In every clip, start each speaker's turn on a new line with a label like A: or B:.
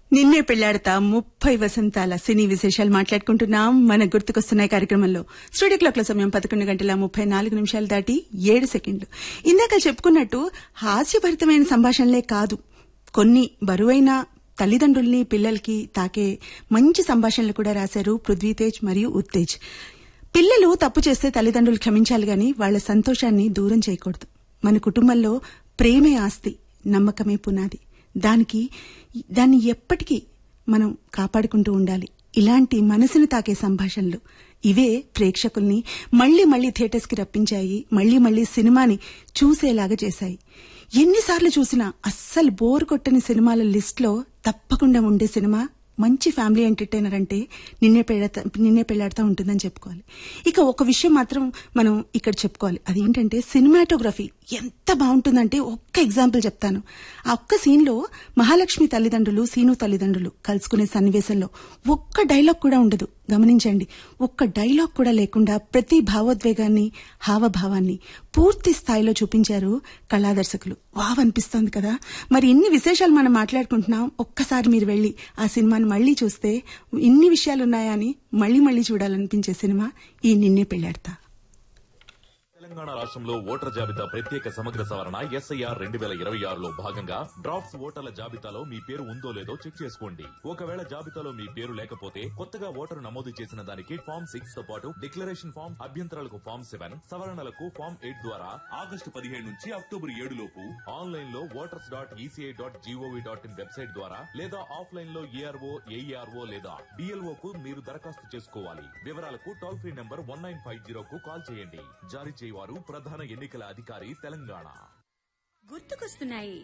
A: నిన్నే పెళ్లాడతా ముప్పై వసంతాల సినీ విశేషాలు మాట్లాడుకుంటున్నాం మన గుర్తుకొస్తున్నాయి కార్యక్రమంలో స్టూడియో క్లాక్ లో సమయం పదకొండు గంటల ముప్పై నాలుగు నిమిషాలు దాటి ఏడు సెకండ్లు ఇందాక చెప్పుకున్నట్టు హాస్యభరితమైన సంభాషణలే కాదు కొన్ని బరువైన తల్లిదండ్రుల్ని పిల్లలకి తాకే మంచి సంభాషణలు కూడా రాశారు పృథ్వీతేజ్ మరియు ఉత్తేజ్ పిల్లలు తప్పు చేస్తే తల్లిదండ్రులు క్షమించాలి గాని వాళ్ల సంతోషాన్ని దూరం చేయకూడదు మన కుటుంబంలో ప్రేమే ఆస్తి నమ్మకమే పునాది దానికి దాన్ని ఎప్పటికీ మనం కాపాడుకుంటూ ఉండాలి ఇలాంటి మనసును తాకే సంభాషణలు ఇవే ప్రేక్షకుల్ని మళ్లీ మళ్లీ థియేటర్స్ కి రప్పించాయి మళ్లీ మళ్లీ సినిమాని చూసేలాగా చేశాయి ఎన్నిసార్లు చూసినా అస్సలు బోర్ కొట్టని సినిమాల లిస్ట్ లో తప్పకుండా ఉండే సినిమా మంచి ఫ్యామిలీ ఎంటర్టైనర్ అంటే నిన్నే పెళ్ళాడతా నిన్నే పెళ్ళాడుతూ ఉంటుందని చెప్పుకోవాలి ఇక ఒక విషయం మాత్రం మనం ఇక్కడ చెప్పుకోవాలి అదేంటంటే సినిమాటోగ్రఫీ ఎంత బాగుంటుందంటే ఒక్క ఎగ్జాంపుల్ చెప్తాను ఆ ఒక్క సీన్ లో మహాలక్ష్మి తల్లిదండ్రులు సీను తల్లిదండ్రులు కలుసుకునే సన్నివేశంలో ఒక్క డైలాగ్ కూడా ఉండదు గమనించండి ఒక్క డైలాగ్ కూడా లేకుండా ప్రతి భావోద్వేగాన్ని హావభావాన్ని పూర్తి స్థాయిలో చూపించారు కళాదర్శకులు వావ్ అనిపిస్తోంది కదా మరి ఇన్ని విశేషాలు మనం మాట్లాడుకుంటున్నాం ఒక్కసారి మీరు వెళ్లి ఆ సినిమాని మళ్లీ చూస్తే ఇన్ని విషయాలున్నాయా అని మళ్లీ మళ్లీ చూడాలనిపించే సినిమా ఈ నిన్నే పెళ్లాడతా
B: తెలంగాణ రాష్ట్రంలో ఓటర్ జాబితా ప్రత్యేక సమగ్ర సవరణ ఎస్ఐఆర్ రెండు వేల ఇరవై ఆరులో భాగంగా డ్రాఫ్ట్స్ ఓటర్ల జాబితాలో మీ పేరు ఉందో లేదో చెక్ చేసుకోండి ఒకవేళ జాబితాలో మీ పేరు లేకపోతే కొత్తగా ఓటరు నమోదు చేసిన దానికి ఫామ్ సిక్స్ తో పాటు డిక్లరేషన్ ఫామ్ అభ్యంతరాలకు ఫామ్ సెవెన్ సవరణలకు ఫామ్ ఎయిట్ ద్వారా ఆగస్టు పదిహేడు నుంచి అక్టోబర్ ఏడు లోపు ఆన్లైన్ లో voters dot ECI dot GOV dot in website ద్వారా లేదా ఆఫ్లైన్ లో ఏఆర్ఓ ఏఈఆర్ఓ లేదా డిఎల్ఓ కు మీరు దరఖాస్తు చేసుకోవాలి వివరాలకు toll free number one nine five జీరోకు కాల్ చేయండి జారీ చేయవారు ప్రధాన ఎన్నికల అధికారి తెలంగాణ
C: గుర్తుకొస్తున్నాయి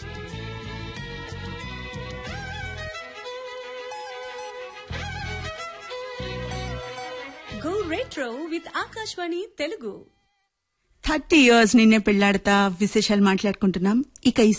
C: go retro with Akashvani Telugu
A: thirty years Ninne Pelladata విశేషాలు మాట్లాడుకుంటున్నాం ఇక ఈ